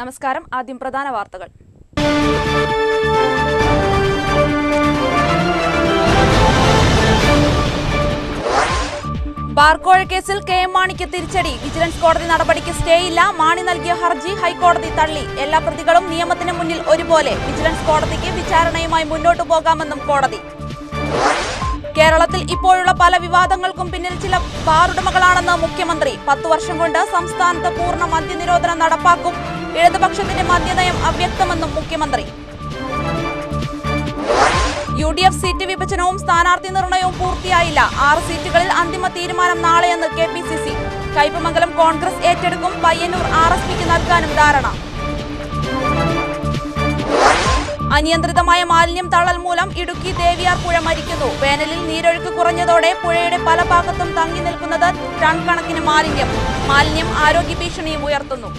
നമസ്കാരം ആദ്യം പ്രധാന വാർത്തകൾ ബാർക്കോഴ കേസിൽ കെ എം മാണിക്ക് തിരിച്ചടി വിജിലൻസ് കോടതി നടപടിക്ക് സ്റ്റേ ഇല്ല മാണി നൽകിയ ഹർജി ഹൈക്കോടതി തള്ളി എല്ലാ പ്രതികളും നിയമത്തിന് മുന്നിൽ ഒരുപോലെ വിജിലൻസ് കോടതിക്ക് വിചാരണയുമായി മുന്നോട്ടു പോകാമെന്നും കോടതി കേരളത്തിൽ ഇപ്പോഴുള്ള പല വിവാദങ്ങൾക്കും പിന്നിൽ ചില ബാറുടമകളാണെന്ന് മുഖ്യമന്ത്രി പത്തു വർഷം കൊണ്ട് സംസ്ഥാനത്ത് പൂർണ്ണ മദ്യനിരോധനം നടപ്പാക്കും ഇടതുപക്ഷത്തിന്റെ മദ്യനയം അവ്യക്തമെന്നും മുഖ്യമന്ത്രി യു ഡി എഫ് സീറ്റ് വിഭജനവും സ്ഥാനാർത്ഥി നിർണയവും പൂർത്തിയായില്ല ആറ് സീറ്റുകളിൽ അന്തിമ തീരുമാനം നാളെയെന്ന് K P C C Kaipamangalam Congress ഏറ്റെടുക്കും പയ്യന്നൂർ ആർ എസ് പിക്ക് നൽകാനും ധാരണ അനിയന്ത്രിതമായ മാലിന്യം തള്ളൽ മൂലം ഇടുക്കി ദേവിയാർ പുഴ മരിക്കുന്നു വേനലിൽ നീരൊഴുക്ക് കുറഞ്ഞതോടെ പുഴയുടെ പല ഭാഗത്തും തങ്ങി നിൽക്കുന്നത് ടൺ കണക്കിന് മാലിന്യം മാലിന്യം ആരോഗ്യ ഭീഷണിയും ഉയർത്തുന്നു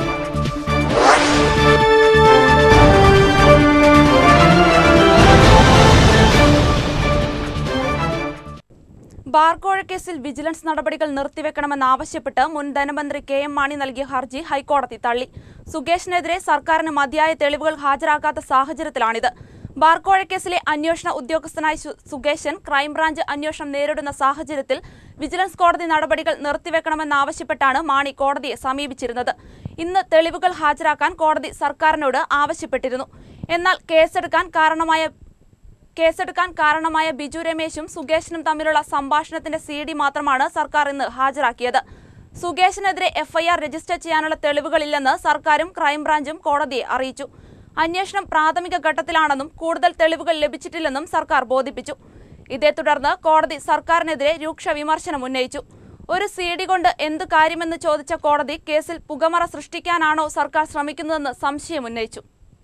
ബാർക്കോഴ കേസിൽ വിജിലൻസ് നടപടികൾ നിർത്തിവെക്കണമെന്നാവശ്യപ്പെട്ട് മുൻ ധനമന്ത്രി കെ എം മാണി നൽകിയ ഹർജി ഹൈക്കോടതി തള്ളി സുകേഷിനെതിരെ സർക്കാരിന് മതിയായ തെളിവുകൾ ഹാജരാക്കാത്ത സാഹചര്യത്തിലാണിത് ബാർക്കോഴ കേസിലെ അന്വേഷണ ഉദ്യോഗസ്ഥനായ സു- സുകേശൻ ക്രൈംബ്രാഞ്ച് അന്വേഷണം നേരിടുന്ന സാഹചര്യത്തിൽ വിജിലൻസ് കോടതി നടപടികൾ നിർത്തിവെക്കണമെന്നാവശ്യപ്പെട്ടാണ് മാണി കോടതിയെ സമീപിച്ചിരുന്നത് ഇന്ന് തെളിവുകൾ ഹാജരാക്കാൻ കോടതി സർക്കാരിനോട് ആവശ്യപ്പെട്ടിരുന്നു എന്നാൽ കേസെടുക്കാൻ കാരണമായ കേസെടുക്കാൻ കാരണമായ ബിജു രമേശും സുകേഷിനും തമ്മിലുള്ള സംഭാഷണത്തിന്റെ സി ഡി മാത്രമാണ് സർക്കാർ ഇന്ന് ഹാജരാക്കിയത് സുകേഷിനെതിരെ എഫ്ഐആർ രജിസ്റ്റർ ചെയ്യാനുള്ള തെളിവുകളില്ലെന്ന് സർക്കാരും ക്രൈംബ്രാഞ്ചും കോടതിയെ അറിയിച്ചു അന്വേഷണം പ്രാഥമിക ഘട്ടത്തിലാണെന്നും കൂടുതൽ തെളിവുകൾ ലഭിച്ചിട്ടില്ലെന്നും സർക്കാർ ബോധിപ്പിച്ചു ഇതേ തുടർന്ന് കോടതി സർക്കാരിനെതിരെ രൂക്ഷ വിമർശനം ഉന്നയിച്ചു ഒരു സി ഡി കൊണ്ട് എന്തു കാര്യമെന്ന് ചോദിച്ച കോടതി കേസിൽ പുകമറ സൃഷ്ടിക്കാനാണോ സർക്കാർ ശ്രമിക്കുന്നതെന്ന് സംശയം ഉന്നയിച്ചു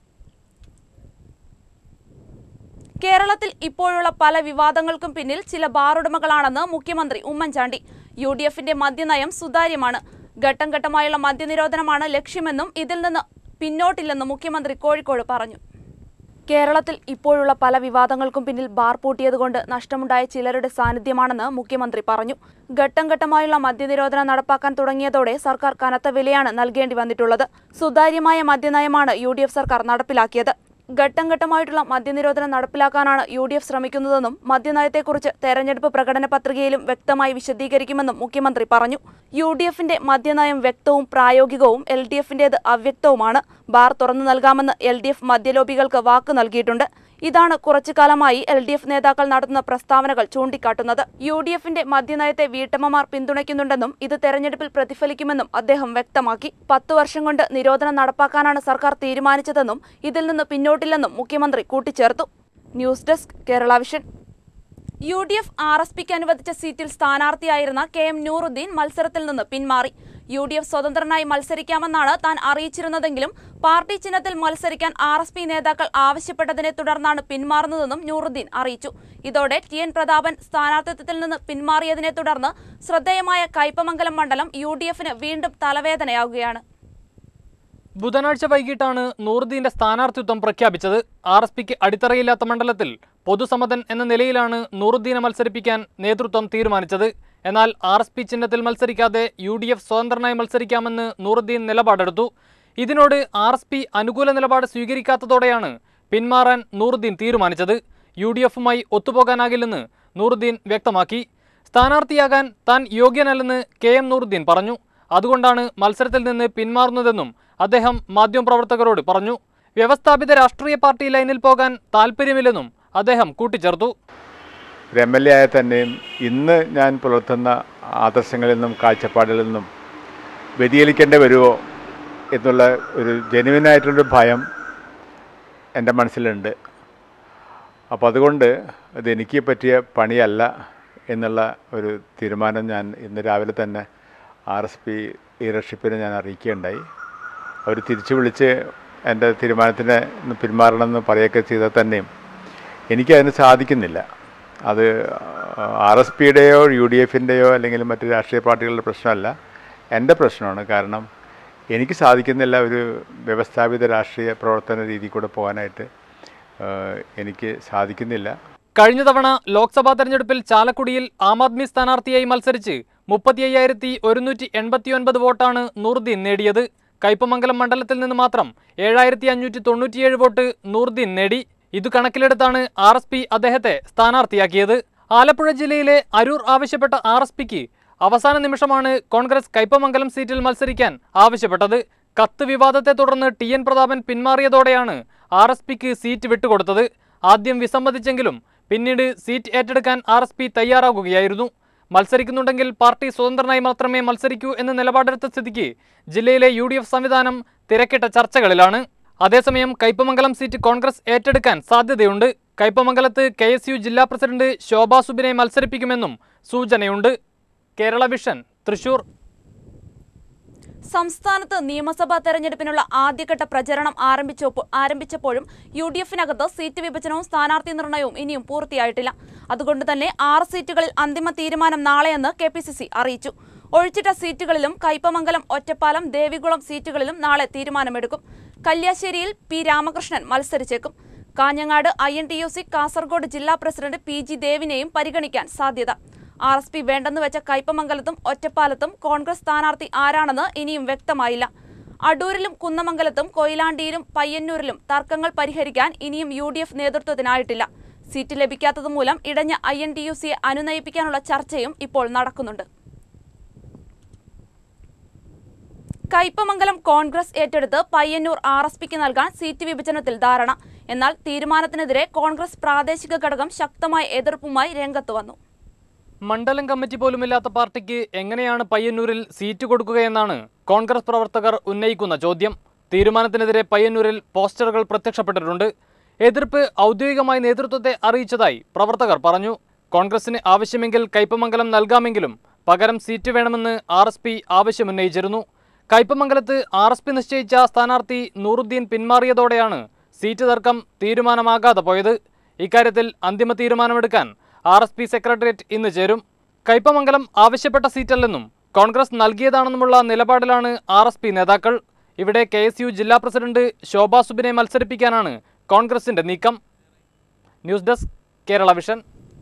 കേരളത്തിൽ ഇപ്പോഴുള്ള പല വിവാദങ്ങൾക്കും പിന്നിൽ ചില ബാറുടമകളാണെന്ന് മുഖ്യമന്ത്രി ഉമ്മൻചാണ്ടി യു ഡി എഫിന്റെ മദ്യനയം സുതാര്യമാണ് ഘട്ടം ഘട്ടമായുള്ള മദ്യനിരോധനമാണ് ലക്ഷ്യമെന്നും ഇതിൽ നിന്ന് പിന്നോട്ടില്ലെന്നും മുഖ്യമന്ത്രി കോഴിക്കോട് പറഞ്ഞു കേരളത്തിൽ ഇപ്പോഴുള്ള പല വിവാദങ്ങൾക്കും പിന്നിൽ ബാർ പൂട്ടിയതുകൊണ്ട് നഷ്ടമുണ്ടായ ചിലരുടെ സാന്നിധ്യമാണെന്ന് മുഖ്യമന്ത്രി പറഞ്ഞു ഘട്ടം ഘട്ടമായുള്ള മദ്യനിരോധനം നടപ്പാക്കാൻ തുടങ്ങിയതോടെ സർക്കാർ കനത്ത വിലയാണ് നൽകേണ്ടി വന്നിട്ടുള്ളത് സുതാര്യമായ മദ്യനയമാണ് യു സർക്കാർ നടപ്പിലാക്കിയത് ഘട്ടം ഘട്ടമായിട്ടുള്ള മദ്യനിരോധനം നടപ്പിലാക്കാനാണ് യു ഡി എഫ് ശ്രമിക്കുന്നതെന്നും മദ്യനയത്തെക്കുറിച്ച് തെരഞ്ഞെടുപ്പ് പ്രകടന പത്രികയിലും വ്യക്തമായി വിശദീകരിക്കുമെന്നും മുഖ്യമന്ത്രി പറഞ്ഞു യു ഡി എഫിന്റെ മദ്യനയം വ്യക്തവും പ്രായോഗികവും എൽ ഡി എഫിന്റേത് അവ്യക്തവുമാണ് ബാർ തുറന്നു നൽകാമെന്ന് എൽ ഡി എഫ് മദ്യലോബികൾക്ക് വാക്ക് നൽകിയിട്ടുണ്ട് ഇതാണ് കുറച്ചു കാലമായി എൽ ഡി എഫ് നേതാക്കൾ നടത്തുന്ന പ്രസ്താവനകൾ ചൂണ്ടിക്കാട്ടുന്നത് യു ഡി എഫിന്റെ മദ്യനയത്തെ വീട്ടമ്മമാർ പിന്തുണയ്ക്കുന്നുണ്ടെന്നും ഇത് തെരഞ്ഞെടുപ്പിൽ പ്രതിഫലിക്കുമെന്നും അദ്ദേഹം വ്യക്തമാക്കി പത്തു വർഷം കൊണ്ട് നിരോധനം നടപ്പാക്കാനാണ് സർക്കാർ തീരുമാനിച്ചതെന്നും ഇതിൽ നിന്ന് പിന്നോട്ടില്ലെന്നും മുഖ്യമന്ത്രി കൂട്ടിച്ചേർത്തു news desk Kerala Vision U D F R S പിക്ക് അനുവദിച്ച സീറ്റിൽ സ്ഥാനാർത്ഥിയായിരുന്ന കെ എം നൂറുദ്ദീൻ മത്സരത്തിൽ നിന്ന് പിന്മാറി യു ഡി എഫ് സ്വതന്ത്രനായി മത്സരിക്കാമെന്നാണ് താൻ അറിയിച്ചിരുന്നതെങ്കിലും പാർട്ടി ചിഹ്നത്തിൽ മത്സരിക്കാൻ ആർ എസ് പി നേതാക്കൾ ആവശ്യപ്പെട്ടതിനെ തുടർന്നാണ് പിന്മാറുന്നതെന്നും നൂറുദ്ദീൻ അറിയിച്ചു ഇതോടെ ടി എൻ പ്രതാപൻ സ്ഥാനാർത്ഥിത്വത്തിൽ നിന്ന് പിന്മാറിയതിനെ തുടർന്ന് ശ്രദ്ധേയമായ കയ്പമംഗലം മണ്ഡലം യു ഡി എഫിന് വീണ്ടും തലവേദനയാവുകയാണ് ബുധനാഴ്ച വൈകിട്ടാണ് നൂറുദ്ദീന്റെ സ്ഥാനാർത്ഥിത്വം പ്രഖ്യാപിച്ചത് ആർ എസ് പിക്ക് അടിത്തറയില്ലാത്ത മണ്ഡലത്തിൽ പൊതുസമ്മതൻ എന്ന നിലയിലാണ് നൂറുദ്ദീനെ മത്സരിപ്പിക്കാൻ നേതൃത്വം തീരുമാനിച്ചത് എന്നാൽ ആർ എസ് പി ചിഹ്നത്തിൽ മത്സരിക്കാതെ യു ഡി എഫ് സ്വതന്ത്രനായി മത്സരിക്കാമെന്ന് നൂറുദ്ദീൻ നിലപാടെടുത്തു ഇതിനോട് ആർ എസ് പി അനുകൂല നിലപാട് സ്വീകരിക്കാത്തതോടെയാണ് പിന്മാറാൻ നൂറുദ്ദീൻ തീരുമാനിച്ചത് യു ഡി എഫുമായി ഒത്തുപോകാനാകില്ലെന്ന് നൂറുദ്ദീൻ വ്യക്തമാക്കി സ്ഥാനാർത്ഥിയാകാൻ താൻ യോഗ്യനല്ലെന്ന് കെ എം നൂറുദ്ദീൻ പറഞ്ഞു അതുകൊണ്ടാണ് മത്സരത്തിൽ നിന്ന് പിന്മാറുന്നതെന്നും അദ്ദേഹം മാധ്യമപ്രവർത്തകരോട് പറഞ്ഞു വ്യവസ്ഥാപിത രാഷ്ട്രീയ പാർട്ടി ലൈനിൽ പോകാൻ താല്പര്യമില്ലെന്നും അദ്ദേഹം കൂട്ടിച്ചേർത്തു ഒരു എം എൽ എ ആയ തന്നെയും ഇന്ന് ഞാൻ പുലർത്തുന്ന ആദർശങ്ങളിൽ നിന്നും കാഴ്ചപ്പാടുകളിൽ നിന്നും വ്യതിചലിക്കേണ്ടി വരുമോ എന്നുള്ള ഒരു ജെനുവിനായിട്ടുള്ളൊരു ഭയം എൻ്റെ മനസ്സിലുണ്ട് അപ്പോൾ അതുകൊണ്ട് ഇത് എനിക്ക് പറ്റിയ പണിയല്ല എന്നുള്ള ഒരു തീരുമാനം ഞാൻ ഇന്ന് രാവിലെ തന്നെ ആർ എസ് പി ലീഡർഷിപ്പിനെ ഞാൻ അറിയിക്കുകയുണ്ടായി അവർ തിരിച്ചു വിളിച്ച് എൻ്റെ തീരുമാനത്തിന് ഒന്ന് പിന്മാറണമെന്ന് പറയുകയൊക്കെ ചെയ്താൽ തന്നെയും എനിക്കതിന് സാധിക്കുന്നില്ല അത് ആർ എസ് പിയുടെയോ യു ഡി എഫിൻ്റെയോ അല്ലെങ്കിൽ മറ്റ് രാഷ്ട്രീയ പാർട്ടികളുടെ പ്രശ്നമല്ല എൻ്റെ പ്രശ്നമാണ് കാരണം എനിക്ക് സാധിക്കുന്നില്ല ഒരു വ്യവസ്ഥാപിത രാഷ്ട്രീയ പ്രവർത്തന രീതി കൂടെ പോകാനായിട്ട് ഏഹ്, എനിക്ക് സാധിക്കുന്നില്ല കഴിഞ്ഞ തവണ ലോക്സഭാ തെരഞ്ഞെടുപ്പിൽ ചാലക്കുടിയിൽ ആം ആദ്മി സ്ഥാനാർത്ഥിയായി മത്സരിച്ച് മുപ്പത്തി അയ്യായിരത്തി ഒരുന്നൂറ്റി എൺപത്തിയൊൻപത് വോട്ടാണ് നൂറുദ്ദീൻ നേടിയത് കയ്പമംഗലം മണ്ഡലത്തിൽ നിന്ന് മാത്രം ഏഴായിരത്തി അഞ്ഞൂറ്റി തൊണ്ണൂറ്റിയേഴ് വോട്ട് നൂർദീൻ നേടി ഇത് കണക്കിലെടുത്താണ് ആർ എസ് പി അദ്ദേഹത്തെ സ്ഥാനാർത്ഥിയാക്കിയത് ആലപ്പുഴ ജില്ലയിലെ അരൂർ ആവശ്യപ്പെട്ട ആർ എസ് പിക്ക് അവസാന നിമിഷമാണ് കോൺഗ്രസ് കയ്പമംഗലം സീറ്റിൽ മത്സരിക്കാൻ ആവശ്യപ്പെട്ടത് കത്ത് വിവാദത്തെ തുടർന്ന് ടി എൻ പ്രതാപൻ പിന്മാറിയതോടെയാണ് ആർ എസ് പിക്ക് സീറ്റ് വിട്ടുകൊടുത്തത് ആദ്യം വിസമ്മതിച്ചെങ്കിലും പിന്നീട് സീറ്റ് ഏറ്റെടുക്കാൻ ആർ എസ് പി തയ്യാറാകുകയായിരുന്നു മത്സരിക്കുന്നുണ്ടെങ്കിൽ പാർട്ടി സ്വതന്ത്രനായി മാത്രമേ മത്സരിക്കൂ എന്ന നിലപാടെടുത്ത സ്ഥിതിക്ക് ജില്ലയിലെ യു ഡി എഫ് സംവിധാനം തിരക്കിട്ട ചർച്ചകളിലാണ് അതേസമയം കയ്പമംഗലം സീറ്റ് കോൺഗ്രസ് ഏറ്റെടുക്കാൻ സാധ്യതയുണ്ട് കയ്പമംഗലത്ത് കെ എസ് യു ജില്ലാ പ്രസിഡന്റ് ശോഭാ സുബിനെ മത്സരിപ്പിക്കുമെന്നും സൂചനയുണ്ട് കേരള വിഷൻ തൃശൂർ സംസ്ഥാനത്ത് നിയമസഭാ തെരഞ്ഞെടുപ്പിനുള്ള ആദ്യഘട്ട പ്രചരണം ആരംഭിച്ചപ്പോൾ ആരംഭിച്ചപ്പോഴും യു ഡി എഫിനകത്ത് സീറ്റ് വിഭജനവും സ്ഥാനാർത്ഥി നിർണയവും ഇനിയും പൂർത്തിയായിട്ടില്ല അതുകൊണ്ട് തന്നെ ആറ് സീറ്റുകളിൽ അന്തിമ തീരുമാനം നാളെയെന്ന് കെ പി സി സി അറിയിച്ചു ഒഴിച്ചിട്ട സീറ്റുകളിലും കയ്പമംഗലം ഒറ്റപ്പാലം ദേവികുളം സീറ്റുകളിലും നാളെ തീരുമാനമെടുക്കും കല്യാശ്ശേരിയിൽ പി രാമകൃഷ്ണൻ മത്സരിച്ചേക്കും Kanhangad I N T U C Kasaragod ജില്ലാ പ്രസിഡന്റ് പി ജി ദേവിനെയും പരിഗണിക്കാൻ സാധ്യത ആർ എസ് പി വേണ്ടെന്ന് വെച്ച കയ്പമംഗലത്തും ഒറ്റപ്പാലത്തും കോൺഗ്രസ് സ്ഥാനാർത്ഥി ആരാണെന്ന് ഇനിയും വ്യക്തമായില്ല അടൂരിലും കുന്നമംഗലത്തും കൊയിലാണ്ടിയിലും പയ്യന്നൂരിലും തർക്കങ്ങൾ പരിഹരിക്കാൻ ഇനിയും യു ഡി എഫ് നേതൃത്വത്തിനായിട്ടില്ല സീറ്റ് ലഭിക്കാത്തതുമൂലം ഇടഞ്ഞ ഐ എൻ ടി യു സിയെ അനുനയിപ്പിക്കാനുള്ള ചർച്ചയും ഇപ്പോൾ നടക്കുന്നുണ്ട് കയ്പമംഗലം കോൺഗ്രസ് ഏറ്റെടുത്ത് പയ്യന്നൂർ ആർ എസ് പിക്ക് നൽകാൻ സീറ്റ് വിഭജനത്തിൽ ധാരണ എന്നാൽ തീരുമാനത്തിനെതിരെ കോൺഗ്രസ് പ്രാദേശിക ഘടകം ശക്തമായ എതിർപ്പുമായി രംഗത്ത് വന്നു മണ്ഡലം കമ്മിറ്റി പോലുമില്ലാത്ത പാർട്ടിക്ക് എങ്ങനെയാണ് പയ്യന്നൂരിൽ സീറ്റ് കൊടുക്കുകയെന്നാണ് കോൺഗ്രസ് പ്രവർത്തകർ ഉന്നയിക്കുന്ന ചോദ്യം തീരുമാനത്തിനെതിരെ പയ്യന്നൂരിൽ പോസ്റ്ററുകൾ പ്രത്യക്ഷപ്പെട്ടിട്ടുണ്ട് എതിർപ്പ് ഔദ്യോഗികമായി നേതൃത്വത്തെ അറിയിച്ചതായി പ്രവർത്തകർ പറഞ്ഞു കോൺഗ്രസിന് ആവശ്യമെങ്കിൽ കയ്പമംഗലം നൽകാമെങ്കിലും പകരം സീറ്റ് വേണമെന്ന് ആർ എസ് പി ആവശ്യമുന്നയിച്ചിരുന്നു കയ്പമംഗലത്ത് ആർ എസ് പി നിശ്ചയിച്ച സ്ഥാനാർത്ഥി നൂറുദ്ദീൻ പിന്മാറിയതോടെയാണ് സീറ്റ് തർക്കം തീരുമാനമാകാതെ പോയത് ഇക്കാര്യത്തിൽ അന്തിമ തീരുമാനമെടുക്കാൻ ആർ എസ് പി സെക്രട്ടേറിയറ്റ് ഇന്ന് ചേരും കയ്പമംഗലം ആവശ്യപ്പെട്ട സീറ്റല്ലെന്നും കോൺഗ്രസ് നൽകിയതാണെന്നുമുള്ള നിലപാടിലാണ് ആർ എസ് പി നേതാക്കൾ ഇവിടെ കെ എസ് യു ജില്ലാ പ്രസിഡന്റ് ശോഭാ സുബിനെ മത്സരിപ്പിക്കാനാണ് കോൺഗ്രസിന്റെ നീക്കം news desk Kerala Vision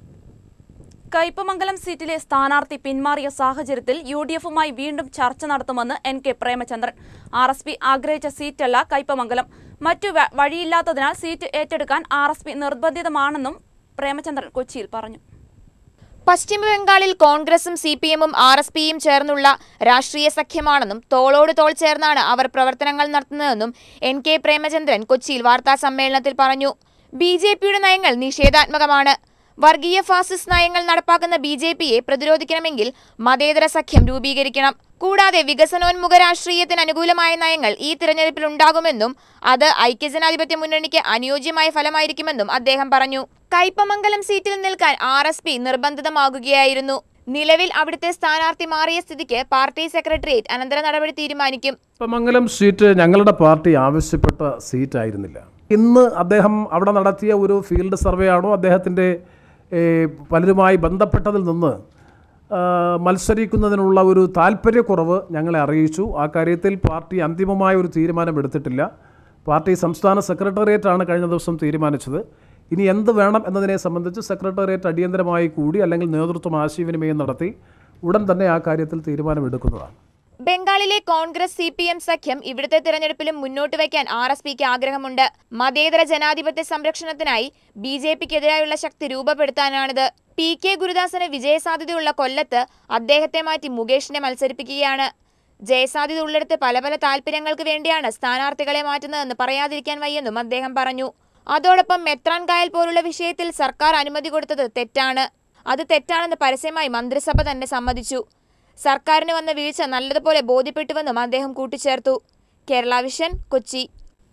Kaipamangalam സീറ്റിലെ സ്ഥാനാർത്ഥി പിന്മാറിയ സാഹചര്യത്തിൽ യു ഡി എഫുമായി വീണ്ടും ചർച്ച നടത്തുമെന്ന് N K Premachandran R S P ആഗ്രഹിച്ച സീറ്റല്ല കയ്പമംഗലം മറ്റു വ- വഴിയില്ലാത്തതിനാൽ സീറ്റ് ഏറ്റെടുക്കാൻ ആർ എസ് പി നിർബന്ധിതമാണെന്നും പ്രേമചന്ദ്രൻ കൊച്ചിയിൽ പറഞ്ഞു പശ്ചിമബംഗാളിൽ കോൺഗ്രസും സി പി എമ്മും ആർ എസ് പിയും ചേർന്നുള്ള രാഷ്ട്രീയ സഖ്യമാണെന്നും തോളോട് തോൾ ചേർന്നാണ് അവർ പ്രവർത്തനങ്ങൾ നടത്തുന്നതെന്നും എൻ കെ പ്രേമചന്ദ്രൻ കൊച്ചിയിൽ വാർത്താ സമ്മേളനത്തിൽ പറഞ്ഞു ബി ജെ പിയുടെ നയങ്ങൾ നിഷേധാത്മകമാണ് വർഗീയ ഫാസിസ്റ്റ് നയങ്ങൾ നടപ്പാക്കുന്ന ബി ജെ പിയെ പ്രതിരോധിക്കണമെങ്കിൽ മതേതര സഖ്യം രൂപീകരിക്കണം കൂടാതെ വികസനോന്മുഖ രാഷ്ട്രീയത്തിന് അനുകൂലമായ നയങ്ങൾ ഈ തിരഞ്ഞെടുപ്പിൽ ഉണ്ടാകുമെന്നും അത് ഐക്യജനാധിപത്യ മുന്നണിക്ക് അനുയോജ്യമായ ഫലമായിരിക്കുമെന്നും അദ്ദേഹം പറഞ്ഞു കയ്പമംഗലം സീറ്റിൽ നിൽക്കാൻ ആർ എസ് പി നിർബന്ധിതമാകുകയായിരുന്നു നിലവിൽ അവിടുത്തെ സ്ഥാനാർത്ഥി മാറിയ സ്ഥിതിക്ക് പാർട്ടി സെക്രട്ടേറിയറ്റ് അനന്തര നടപടി തീരുമാനിക്കും മംഗലം സീറ്റ് ഞങ്ങളുടെ പാർട്ടി ആവശ്യപ്പെട്ട സീറ്റായിരുന്നില്ല ഇന്ന് അദ്ദേഹം അവിടെ നടത്തിയ ഒരു ഫീൽഡ് സർവേ ആണോ അദ്ദേഹത്തിൻ്റെ ഏഹ്, പലരുമായി ബന്ധപ്പെട്ടതിൽ നിന്ന് ആ, മത്സരിക്കുന്നതിനുള്ള ഒരു താല്പര്യക്കുറവ് ഞങ്ങളെ അറിയിച്ചു ആ കാര്യത്തിൽ പാർട്ടി അന്തിമമായ ഒരു തീരുമാനം എടുത്തിട്ടില്ല പാർട്ടി സംസ്ഥാന സെക്രട്ടേറിയറ്റാണ് കഴിഞ്ഞ ദിവസം തീരുമാനിച്ചത് ഇനി എന്ത് വേണം എന്നതിനെ സംബന്ധിച്ച് സെക്രട്ടേറിയറ്റ് അടിയന്തരമായി കൂടി അല്ലെങ്കിൽ നേതൃത്വം ആശയവിനിമയം നടത്തി ഉടൻ തന്നെ ആ കാര്യത്തിൽ തീരുമാനമെടുക്കുന്നതാണ് ബംഗാളിലെ കോൺഗ്രസ് സി പി എം സഖ്യം ഇവിടുത്തെ തിരഞ്ഞെടുപ്പിലും മുന്നോട്ട് വയ്ക്കാൻ ആർ എസ് പിക്ക് ആഗ്രഹമുണ്ട് മതേതര ജനാധിപത്യ സംരക്ഷണത്തിനായി ബി ജെ പിക്കെതിരായുള്ള ശക്തി രൂപപ്പെടുത്താനാണിത് പി കെ ഗുരുദാസന് വിജയസാധ്യതയുള്ള കൊല്ലത്ത് അദ്ദേഹത്തെ മാറ്റി മുകേഷിനെ മത്സരിപ്പിക്കുകയാണ് ജയസാധ്യത ഉള്ളിടത്ത് പല പല താല്പര്യങ്ങൾക്ക് വേണ്ടിയാണ് സ്ഥാനാർത്ഥികളെ മാറ്റുന്നതെന്ന് പറയാതിരിക്കാൻ വയ്യെന്നും അദ്ദേഹം പറഞ്ഞു അതോടൊപ്പം മെത്രാൻ കായൽ പോലുള്ള വിഷയത്തിൽ സർക്കാർ അനുമതി കൊടുത്തത് തെറ്റാണ് അത് തെറ്റാണെന്ന് പരസ്യമായി മന്ത്രിസഭ തന്നെ സമ്മതിച്ചു സർക്കാരിന് വന്ന വീഴ്ച നല്ലതുപോലെ ബോധ്യപ്പെട്ടുവെന്നും അദ്ദേഹം കൂട്ടിച്ചേർത്തു കേരള വിഷൻ കൊച്ചി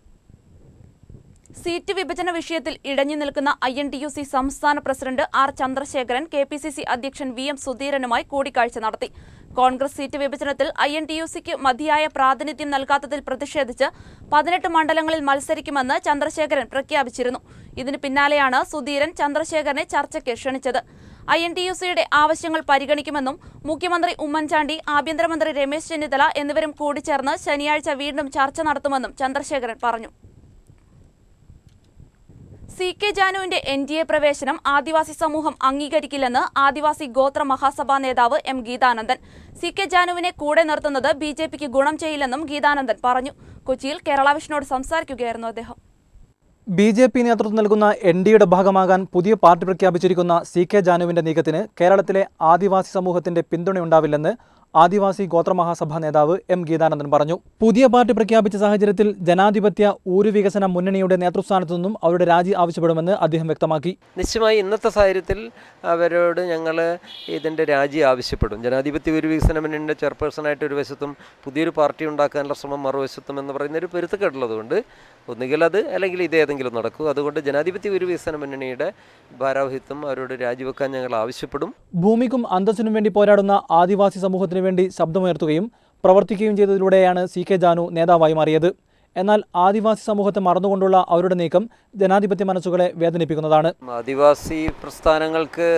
സീറ്റ് വിഭജന വിഷയത്തിൽ ഇടഞ്ഞു നിൽക്കുന്ന I N T U C സംസ്ഥാന president R Chandrasekharan K P C C അധ്യക്ഷൻ വി എം സുധീരനുമായി കൂടിക്കാഴ്ച നടത്തി കോൺഗ്രസ് സീറ്റ് വിഭജനത്തിൽ ഐ എൻ ടി യു സിക്ക് മതിയായ പ്രാതിനിധ്യം നൽകാത്തതിൽ പ്രതിഷേധിച്ച് പതിനെട്ട് മണ്ഡലങ്ങളിൽ മത്സരിക്കുമെന്ന് ചന്ദ്രശേഖരൻ പ്രഖ്യാപിച്ചിരുന്നു ഇതിന് പിന്നാലെയാണ് സുധീരൻ ചന്ദ്രശേഖരനെ ചർച്ചയ്ക്ക് ക്ഷണിച്ചത് ഐ എൻ ടി യു സിയുടെ ആവശ്യങ്ങൾ പരിഗണിക്കുമെന്നും മുഖ്യമന്ത്രി ഉമ്മൻചാണ്ടി ആഭ്യന്തരമന്ത്രി രമേശ് ചെന്നിത്തല എന്നിവരും കൂടിച്ചേർന്ന് ശനിയാഴ്ച വീണ്ടും ചർച്ച നടത്തുമെന്നും ചന്ദ്രശേഖരൻ പറഞ്ഞു സി കെ ജാനുവിന്റെ എൻ ഡി എ പ്രവേശനം ആദിവാസി സമൂഹം അംഗീകരിക്കില്ലെന്ന് ആദിവാസി ഗോത്ര മഹാസഭാ നേതാവ് എം ഗീതാനന്ദൻ സി കെ ജാനുവിനെ കൂടെ നിർത്തുന്നത് ബി ജെ പിക്ക് ഗുണം ചെയ്യില്ലെന്നും ഗീതാനന്ദൻ പറഞ്ഞു കൊച്ചിയിൽ കേരള വിഷനോട് സംസാരിക്കുകയായിരുന്നു അദ്ദേഹം ബി ജെ പി നേതൃത്വം നൽകുന്ന എൻ ഡിയുടെ ഭാഗമാകാൻ പുതിയ പാർട്ടി പ്രഖ്യാപിച്ചിരിക്കുന്ന സി കെ ജാനുവിന്റെ നീക്കത്തിന് കേരളത്തിലെ ആദിവാസി സമൂഹത്തിന്റെ പിന്തുണയുണ്ടാവില്ലെന്ന് ആദിവാസി ഗോത്രമഹാസഭാ നേതാവ് എം ഗീതാനന്ദൻ പറഞ്ഞു പുതിയ പാർട്ടി പ്രഖ്യാപിച്ച സാഹചര്യത്തിൽ ജനാധിപത്യ ഊരു വികസന മുന്നണിയുടെ നേതൃസ്ഥാനത്തു നിന്നും അവരുടെ രാജി ആവശ്യപ്പെടുമെന്ന് അദ്ദേഹം വ്യക്തമാക്കി നിശ്ചയമായി ഇന്നത്തെ സാഹചര്യത്തിൽ അവരോട് ഞങ്ങൾ ഇതിൻ്റെ രാജി ആവശ്യപ്പെടും ജനാധിപത്യ ഒരു വികസന മുന്നണിയുടെ ചെയർപേഴ്സണായിട്ട് ഒരു വശത്തും പുതിയൊരു പാർട്ടി ഉണ്ടാക്കാനുള്ള ശ്രമം മറുവശത്തും എന്ന് പറയുന്ന ഒരു പെരുത്തക്കെട്ടുള്ളതുകൊണ്ട് ഒന്നുകിൽ അത് അല്ലെങ്കിൽ ഇതേതെങ്കിലും നടക്കൂ അതുകൊണ്ട് ജനാധിപത്യ ഒരു വികസന മുന്നണിയുടെ ഭാരവാഹിത്വം അവരോട് രാജിവെക്കാൻ ഞങ്ങൾ ആവശ്യപ്പെടും ഭൂമിക്കും അന്തസ്സിനും വേണ്ടി പോരാടുന്ന ആദിവാസി സമൂഹത്തിനു വേണ്ടി ശബ്ദമുയർത്തുകയും പ്രവർത്തിക്കുകയും ചെയ്തതിലൂടെയാണ് സി കെ ജാനു നേതാവായി മാറിയത് എന്നാൽ ആദിവാസി സമൂഹത്തെ മറന്നുകൊണ്ടുള്ള അവരുടെ നീക്കം ജനാധിപത്യ മനസ്സുകളെ വേദനിപ്പിക്കുന്നതാണ് ആദിവാസി പ്രസ്ഥാനങ്ങൾക്ക്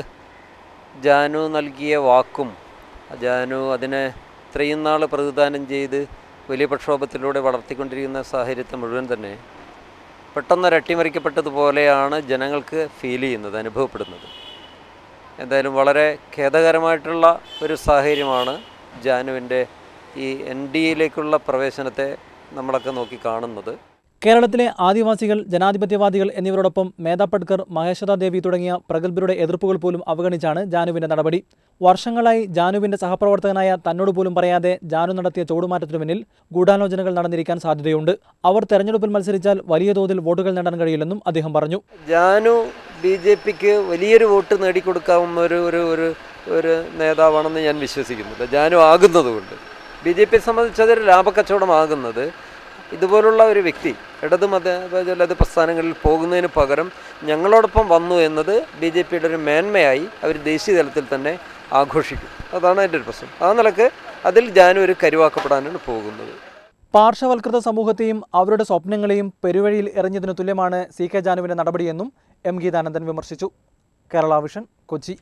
ജാനു നൽകിയ വാക്കും ജാനു അതിനെ ഇത്രയും നാൾ പ്രതിദാനം ചെയ്ത് വലിയ പ്രക്ഷോഭത്തിലൂടെ വളർത്തിക്കൊണ്ടിരിക്കുന്ന സാഹചര്യത്തെ മുഴുവൻ തന്നെ പെട്ടെന്ന് അട്ടിമറിക്കപ്പെട്ടതുപോലെയാണ് ജനങ്ങൾക്ക് ഫീൽ ചെയ്യുന്നത് അനുഭവപ്പെടുന്നത് എന്തായാലും വളരെ ഖേദകരമായിട്ടുള്ള ഒരു സാഹചര്യമാണ് ജാനുവിൻ്റെ ഈ എൻ ഡി എയിലേക്കുള്ള പ്രവേശനത്തെ നമ്മളൊക്കെ നോക്കി കാണുന്നത് കേരളത്തിലെ ആദിവാസികൾ ജനാധിപത്യവാദികൾ എന്നിവരോടൊപ്പം മേധാ പട്കർ മഹേശ്വര ദേവി തുടങ്ങിയ പ്രഗത്ഭരുടെ എതിർപ്പുകൾ പോലും അവഗണിച്ചാണ് ജാനുവിന്റെ നടപടി വർഷങ്ങളായി ജാനുവിന്റെ സഹപ്രവർത്തകനായ തന്നോട് പോലും പറയാതെ ജാനു നടത്തിയ ചൂടുമാറ്റത്തിനു പിന്നിൽ ഗൂഢാലോചനകൾ നടന്നിരിക്കാൻ സാധ്യതയുണ്ട് അവർ തെരഞ്ഞെടുപ്പിൽ മത്സരിച്ചാൽ വലിയ തോതിൽ വോട്ടുകൾ നേടാൻ കഴിയില്ലെന്നും അദ്ദേഹം പറഞ്ഞു ജാനു ബി ജെ പിക്ക് വലിയൊരു വോട്ട് നേടിക്കൊടുക്കാവുന്ന ഒരു ഒരു ഒരു ഒരു നേതാവാണെന്ന് ഞാൻ വിശ്വസിക്കുന്നില്ല ജാനു ആകുന്നതുകൊണ്ട് ബി ജെ പിയെ സംബന്ധിച്ച് അതൊരു ലാഭക്കച്ചവടമാകുന്നത് ഇതുപോലുള്ള ഒരു വ്യക്തി ഇടത് മത ഇടത് പ്രസ്ഥാനങ്ങളിൽ പോകുന്നതിന് പകരം ഞങ്ങളോടൊപ്പം വന്നു എന്നത് ബി ജെ പിയുടെ ഒരു മേന്മയായി അവർ ദേശീയ തലത്തിൽ തന്നെ ആഘോഷിക്കും അതാണ് എൻ്റെ ഒരു പ്രശ്നം ആ നിലക്ക് അതിൽ ജാനു ഒരു കരുവാക്കപ്പെടാനാണ് പോകുന്നത് പാർശ്വവൽകൃത സമൂഹത്തെയും അവരുടെ സ്വപ്നങ്ങളെയും പെരുവഴിയിൽ എറിഞ്ഞതിനു തുല്യമാണ് സി കെ ജാനുവിന്റെ നടപടിയെന്നും എം ഗീതാനന്ദൻ വിമർശിച്ചു കേരള വിഷൻ കൊച്ചി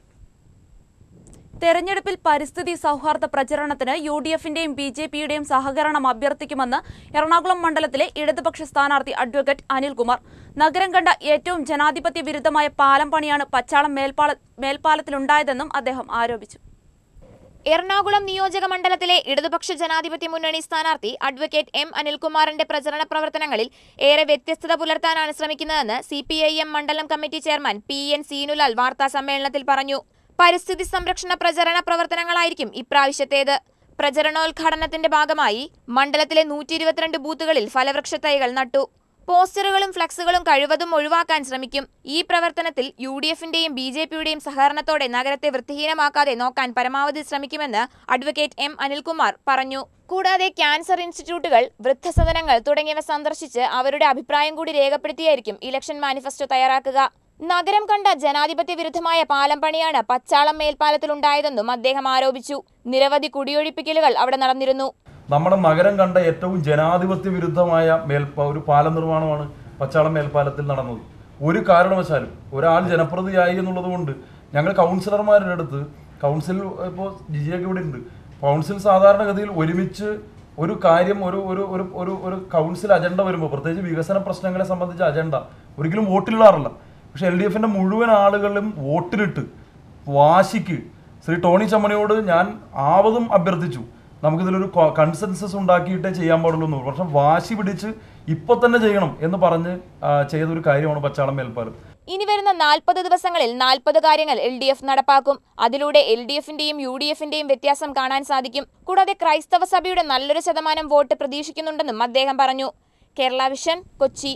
തെരഞ്ഞെടുപ്പിൽ പരിസ്ഥിതി സൗഹാർദ്ദ പ്രചരണത്തിന് യു ഡി എഫിന്റെയും ബി ജെ പിയുടെയും സഹകരണം അഭ്യർത്ഥിക്കുമെന്ന് എറണാകുളം മണ്ഡലത്തിലെ ഇടതുപക്ഷ സ്ഥാനാർത്ഥി അഡ്വക്കേറ്റ് അനിൽകുമാർ നഗരം കണ്ട ഏറ്റവും ജനാധിപത്യ വിരുദ്ധമായ പാലം പണിയാണ് പച്ചാളം മേൽപ്പാല മേൽപ്പാലത്തിലുണ്ടായതെന്നും അദ്ദേഹം ആരോപിച്ചു എറണാകുളം നിയോജക മണ്ഡലത്തിലെ ഇടതുപക്ഷ ജനാധിപത്യ മുന്നണി സ്ഥാനാർത്ഥി അഡ്വക്കേറ്റ് എം അനിൽകുമാറിന്റെ പ്രചരണ പ്രവർത്തനങ്ങളിൽ ഏറെ വ്യത്യസ്തത പുലർത്താനാണ് ശ്രമിക്കുന്നതെന്ന് സി പി ഐ എം മണ്ഡലം committee chairman P N Seenulal വാർത്താ സമ്മേളനത്തിൽ പറഞ്ഞു പരിസ്ഥിതി സംരക്ഷണ പ്രചരണ പ്രവർത്തനങ്ങളായിരിക്കും ഇപ്രാവശ്യത്തേത് പ്രചരണോദ്ഘാടനത്തിന്റെ ഭാഗമായി മണ്ഡലത്തിലെ നൂറ്റി ഇരുപത്തിരണ്ട് ബൂത്തുകളിൽ ഫലവൃക്ഷ തൈകൾ നട്ടു പോസ്റ്ററുകളും ഫ്ലക്സുകളും കഴിവതും ഒഴിവാക്കാൻ ശ്രമിക്കും ഈ പ്രവർത്തനത്തിൽ യു ഡി എഫിന്റെയും ബി ജെ പിയുടെയും സഹകരണത്തോടെ നഗരത്തെ വൃത്തിഹീനമാക്കാതെ നോക്കാൻ പരമാവധി ശ്രമിക്കുമെന്ന് അഡ്വക്കേറ്റ് എം അനിൽകുമാർ പറഞ്ഞു കൂടാതെ ക്യാൻസർ ഇൻസ്റ്റിറ്റ്യൂട്ടുകൾ വൃദ്ധസദനങ്ങൾ തുടങ്ങിയവ സന്ദർശിച്ച് അവരുടെ അഭിപ്രായം കൂടി രേഖപ്പെടുത്തിയായിരിക്കും ഇലക്ഷൻ മാനിഫെസ്റ്റോ തയ്യാറാക്കുക നഗരം കണ്ട ജനാധിപത്യ വിരുദ്ധമായ പാലം പണിയാണ് പച്ചാളം മേൽപ്പാലത്തിലുണ്ടായതെന്നും അദ്ദേഹം ആരോപിച്ചു നിരവധി കുടിയൊഴിപ്പിക്കലുകൾ അവിടെ നടന്നിരുന്നു നമ്മുടെ നഗരം കണ്ട ഏറ്റവും ജനാധിപത്യ വിരുദ്ധമായ മേൽപ്പ ഒരു പാലം നിർമ്മാണമാണ് പച്ചാളം മേൽപ്പാലത്തിൽ നടന്നത് ഒരു കാരണവശാലും ഒരാൾ ജനപ്രതിയായി എന്നുള്ളത് കൊണ്ട് ഞങ്ങൾ കൗൺസിലർമാരുടെ അടുത്ത് കൗൺസിൽ ഇപ്പോൾ ജിജിയൊക്കെ ഇവിടെ ഉണ്ട് കൗൺസിൽ സാധാരണഗതിയിൽ ഒരുമിച്ച് ഒരു കാര്യം ഒരു ഒരു ഒരു ഒരു ഒരു കൗൺസിൽ അജണ്ട വരുമ്പോൾ പ്രത്യേകിച്ച് വികസന പ്രശ്നങ്ങളെ സംബന്ധിച്ച അജണ്ട ഒരിക്കലും വോട്ടിലിടാറില്ല പക്ഷെ എൽ ഡി എഫിന്റെ മുഴുവൻ ആളുകളും വോട്ടിലിട്ട് വാശിക്ക് ശ്രീ ടോണി ചമ്മണിയോട് ഞാൻ ആവതും അഭ്യർത്ഥിച്ചു നമുക്കിതിലൊരു കൺസെൻസസ് ഉണ്ടാക്കിയിട്ടേ ചെയ്യാൻ പാടുള്ളൂ എന്ന് പക്ഷെ വാശി പിടിച്ച് ഇപ്പൊ തന്നെ ചെയ്യണം എന്ന് പറഞ്ഞ് ആ, ചെയ്തൊരു കാര്യമാണ് പച്ചാളം മേൽപ്പാലം ഇനി വരുന്ന നാൽപ്പത് ദിവസങ്ങളിൽ നാൽപ്പത് കാര്യങ്ങൾ എൽ ഡി എഫ് നടപ്പാക്കും അതിലൂടെ എൽ ഡി എഫിന്റെയും യു ഡി എഫിന്റെയും വ്യത്യാസം കാണാൻ സാധിക്കും കൂടാതെ ക്രൈസ്തവ സഭയുടെ നല്ലൊരു ശതമാനം വോട്ട് പ്രതീക്ഷിക്കുന്നുണ്ടെന്നും അദ്ദേഹം പറഞ്ഞു കേരള വിഷൻ കൊച്ചി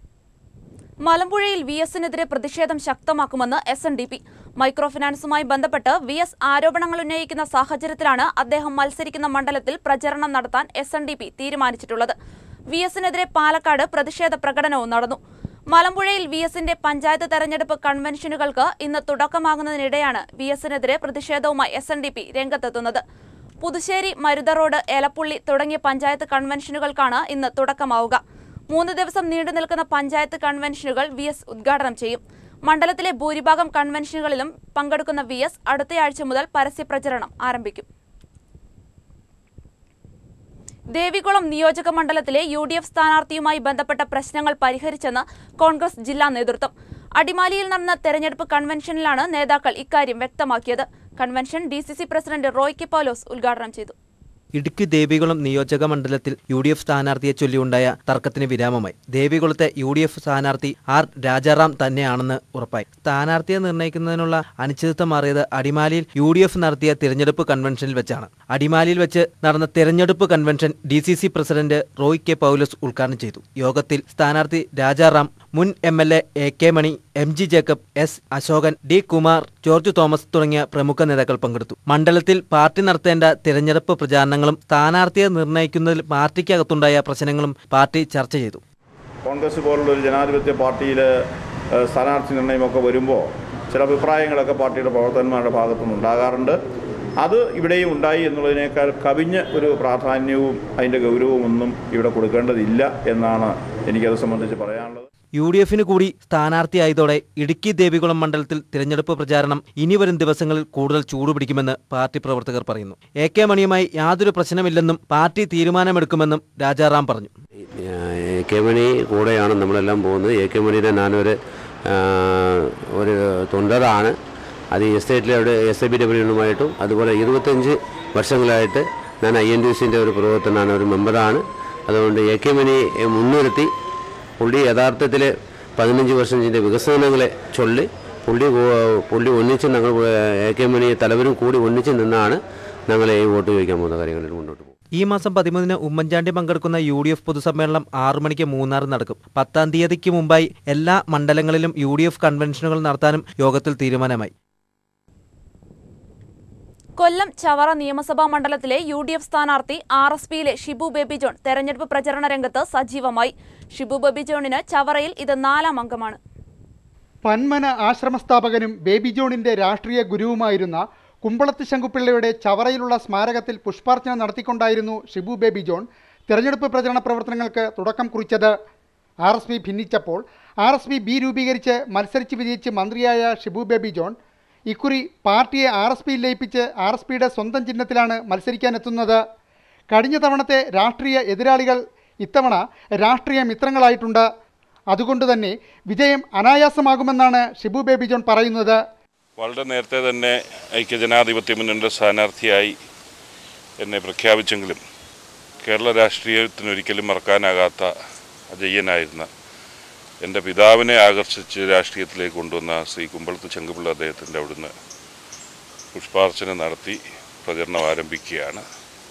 മലമ്പുഴയിൽ വി എസിനെതിരെ പ്രതിഷേധം ശക്തമാക്കുമെന്ന് S N D P micro ഫിനാൻസുമായി ബന്ധപ്പെട്ട് വി എസ് ആരോപണങ്ങൾ ഉന്നയിക്കുന്ന സാഹചര്യത്തിലാണ് അദ്ദേഹം മത്സരിക്കുന്ന മണ്ഡലത്തിൽ പ്രചരണം നടത്താൻ എസ് എൻ ഡി പി തീരുമാനിച്ചിട്ടുള്ളത് വി എസിനെതിരെ പാലക്കാട് പ്രതിഷേധ പ്രകടനവും നടന്നു മലമ്പുഴയിൽ വി എസിന്റെ പഞ്ചായത്ത് തെരഞ്ഞെടുപ്പ് കൺവെൻഷനുകൾക്ക് ഇന്ന് തുടക്കമാകുന്നതിനിടെയാണ് വി എസിനെതിരെ പ്രതിഷേധവുമായി എസ് എൻ ഡി പി രംഗത്തെത്തുന്നത് പുതുശ്ശേരി മരുത റോഡ് ഏലപ്പുള്ളി തുടങ്ങിയ പഞ്ചായത്ത് കൺവെൻഷനുകൾക്കാണ് ഇന്ന് തുടക്കമാവുക മൂന്ന് ദിവസം നീണ്ടു നിൽക്കുന്ന പഞ്ചായത്ത് കൺവെൻഷനുകൾ വി എസ് ഉദ്ഘാടനം ചെയ്യും മണ്ഡലത്തിലെ ഭൂരിഭാഗം കൺവെൻഷനുകളിലും പങ്കെടുക്കുന്ന വി എസ് അടുത്തയാഴ്ച മുതൽ പരസ്യപ്രചരണം ആരംഭിക്കും ദേവികുളം നിയോജക മണ്ഡലത്തിലെ യു ഡി എഫ് സ്ഥാനാർത്ഥിയുമായി ബന്ധപ്പെട്ട പ്രശ്നങ്ങൾ പരിഹരിച്ചെന്ന് കോൺഗ്രസ് ജില്ലാ നേതൃത്വം അടിമാലിയിൽ നടന്ന തെരഞ്ഞെടുപ്പ് കൺവെൻഷനിലാണ് നേതാക്കൾ ഇക്കാര്യം വ്യക്തമാക്കിയത് convention D president Roy K Paulose ഉദ്ഘാടനം ചെയ്തു ഇടുക്കി ദേവികുളം നിയോജക മണ്ഡലത്തിൽ യു ഡി എഫ് സ്ഥാനാർത്ഥിയെ ചൊല്ലിയുണ്ടായ തർക്കത്തിന് വിരാമമായി ദേവികുളത്തെ യു ഡി എഫ് സ്ഥാനാർത്ഥി ആർ രാജാറാം തന്നെയാണെന്ന് ഉറപ്പായി സ്ഥാനാർത്ഥിയെ നിർണ്ണയിക്കുന്നതിനുള്ള അനിശ്ചിതത്വം മാറിയത് അടിമാലിയിൽ യു ഡി എഫ് നടത്തിയ തിരഞ്ഞെടുപ്പ് കൺവെൻഷനിൽ വെച്ചാണ് അടിമാലിയിൽ വെച്ച് നടന്ന തിരഞ്ഞെടുപ്പ് convention D C C president Roy K Paulose ഉദ്ഘാടനം ചെയ്തു യോഗത്തിൽ സ്ഥാനാർത്ഥി രാജാറാം മുൻ M L A A K Mani M G Jacob S Ashokan D Kumar George Thomas തുടങ്ങിയ പ്രമുഖ നേതാക്കൾ പങ്കെടുത്തു മണ്ഡലത്തിൽ പാർട്ടി നടത്തേണ്ട തിരഞ്ഞെടുപ്പ് പ്രചാരണങ്ങളും സ്ഥാനാർത്ഥിയെ നിർണ്ണയിക്കുന്നതിൽ പാർട്ടിക്കകത്തുണ്ടായ പ്രശ്നങ്ങളും പാർട്ടി ചർച്ച ചെയ്തു കോൺഗ്രസ് പോലുള്ള ഒരു ജനാധിപത്യ പാർട്ടിയിൽ സ്ഥാനാർത്ഥി നിർണയമൊക്കെ വരുമ്പോൾ ചില അഭിപ്രായങ്ങളൊക്കെ പാർട്ടിയുടെ പ്രവർത്തകന്മാരുടെ ഭാഗത്തുനിന്ന് ഉണ്ടാകാറുണ്ട് അത് ഇവിടെയും ഉണ്ടായി എന്നുള്ളതിനേക്കാൾ കവിഞ്ഞ ഒരു പ്രാധാന്യവും അതിൻ്റെ ഗൗരവവും ഒന്നും ഇവിടെ കൊടുക്കേണ്ടതില്ല എന്നാണ് എനിക്കത് സംബന്ധിച്ച് പറയാനുള്ളത് യു ഡി എഫിന് കൂടി സ്ഥാനാർത്ഥിയായതോടെ ഇടുക്കി ദേവികുളം മണ്ഡലത്തിൽ തിരഞ്ഞെടുപ്പ് പ്രചാരണം ഇനി വരും ദിവസങ്ങളിൽ കൂടുതൽ ചൂടുപിടിക്കുമെന്ന് പാർട്ടി പ്രവർത്തകർ പറയുന്നു എ കെ മണിയുമായി യാതൊരു പ്രശ്നമില്ലെന്നും പാർട്ടി തീരുമാനമെടുക്കുമെന്നും രാജാറാം പറഞ്ഞു എ കെ മണി കൂടെയാണ് നമ്മളെല്ലാം പോകുന്നത് എ കെ മണിയുടെ ഞാനൊരു ആ, ഒരു തൊണ്ടറാണ് അത് ഈ എസ്റ്റേറ്റിലെ അവിടെ എസ് ഐ ബി ഡബ്ല്യുമായിട്ടും അതുപോലെ ഇരുപത്തഞ്ച് വർഷങ്ങളായിട്ട് ഞാൻ ഐ എൻ ഡി സിൻ്റെ ഒരു പ്രവർത്തനമാണ് ഒരു മെമ്പറാണ് അതുകൊണ്ട് എ കെ മണിയെ മുൻനിർത്തി പുള്ളി യഥാർത്ഥത്തിൽ പതിനഞ്ച് വർഷം ചെയ്ത വികസനങ്ങളെ ചൊല്ലി പുള്ളി പോ- പുള്ളി ഒന്നിച്ച് ഞങ്ങൾ എ കെ മണി തലവരും കൂടി ഒന്നിച്ച് നിന്നാണ് ഞങ്ങൾ ഈ വോട്ട് ചോദിക്കാൻ പോകുന്ന കാര്യങ്ങളിൽ മുന്നോട്ട് പോകും ഈ മാസം പതിമൂന്നിന് ഉമ്മൻചാണ്ടി പങ്കെടുക്കുന്ന യു ഡി എഫ് പൊതുസമ്മേളനം ആറു മണിക്ക് മൂന്നാറിൽ നടക്കും പത്താം തീയതിക്ക് മുമ്പായി എല്ലാ മണ്ഡലങ്ങളിലും യു ഡി എഫ് കൺവെൻഷനുകൾ നടത്താനും യോഗത്തിൽ തീരുമാനമായി കൊല്ലം ചവറ നിയമസഭാ മണ്ഡലത്തിലെ യു ഡി എഫ് സ്ഥാനാർത്ഥി ആർ എസ് പിയിലെ ഷിബു ബേബി ജോൺ തെരഞ്ഞെടുപ്പ് പ്രചരണ രംഗത്ത് സജീവമായി ഷിബു ബേബി ജോണിന് ചവറയിൽ ഇത് നാലാം അംഗമാണ് പന്മന ആശ്രമസ്ഥാപകനും ബേബി ജോണിന്റെ രാഷ്ട്രീയ ഗുരുവുമായിരുന്ന കുമ്പളത്ത് ശങ്കുപിള്ളയുടെ ചവറയിലുള്ള സ്മാരകത്തിൽ പുഷ്പാർച്ചന നടത്തിക്കൊണ്ടായിരുന്നു ഷിബു ബേബി ജോൺ തെരഞ്ഞെടുപ്പ് പ്രചരണ പ്രവർത്തനങ്ങൾക്ക് തുടക്കം കുറിച്ചത് ആർ എസ് പി ഭിന്നിച്ചപ്പോൾ ആർ എസ് പി ബി രൂപീകരിച്ച് മത്സരിച്ച് വിജയിച്ച് മന്ത്രിയായ ഷിബു ബേബി ജോൺ ഇക്കുറി പാർട്ടിയെ ആർ എസ് പിയിൽ ലയിപ്പിച്ച് ആർ എസ് പിയുടെ സ്വന്തം ചിഹ്നത്തിലാണ് മത്സരിക്കാനെത്തുന്നത് കഴിഞ്ഞ തവണത്തെ രാഷ്ട്രീയ എതിരാളികൾ ഇത്തവണ രാഷ്ട്രീയ മിത്രങ്ങളായിട്ടുണ്ട് അതുകൊണ്ട് തന്നെ വിജയം അനായാസമാകുമെന്നാണ് ഷിബു ബേബി ജോൺ പറയുന്നത് വളരെ നേരത്തെ തന്നെ ഐക്യജനാധിപത്യ മുന്നണിയുടെ സ്ഥാനാർത്ഥിയായി എന്നെ പ്രഖ്യാപിച്ചെങ്കിലും കേരള രാഷ്ട്രീയത്തിന് ഒരിക്കലും മറക്കാനാകാത്ത അജയ്യനായിരുന്ന എൻ്റെ പിതാവിനെ ആകർഷിച്ച് രാഷ്ട്രീയത്തിലേക്ക് കൊണ്ടുവന്ന ശ്രീ കുമ്പളത്ത് ചെങ്കുപിള്ള അദ്ദേഹത്തിൻ്റെ അവിടുന്ന് പുഷ്പാർച്ചന നടത്തി പ്രചരണം ആരംഭിക്കുകയാണ്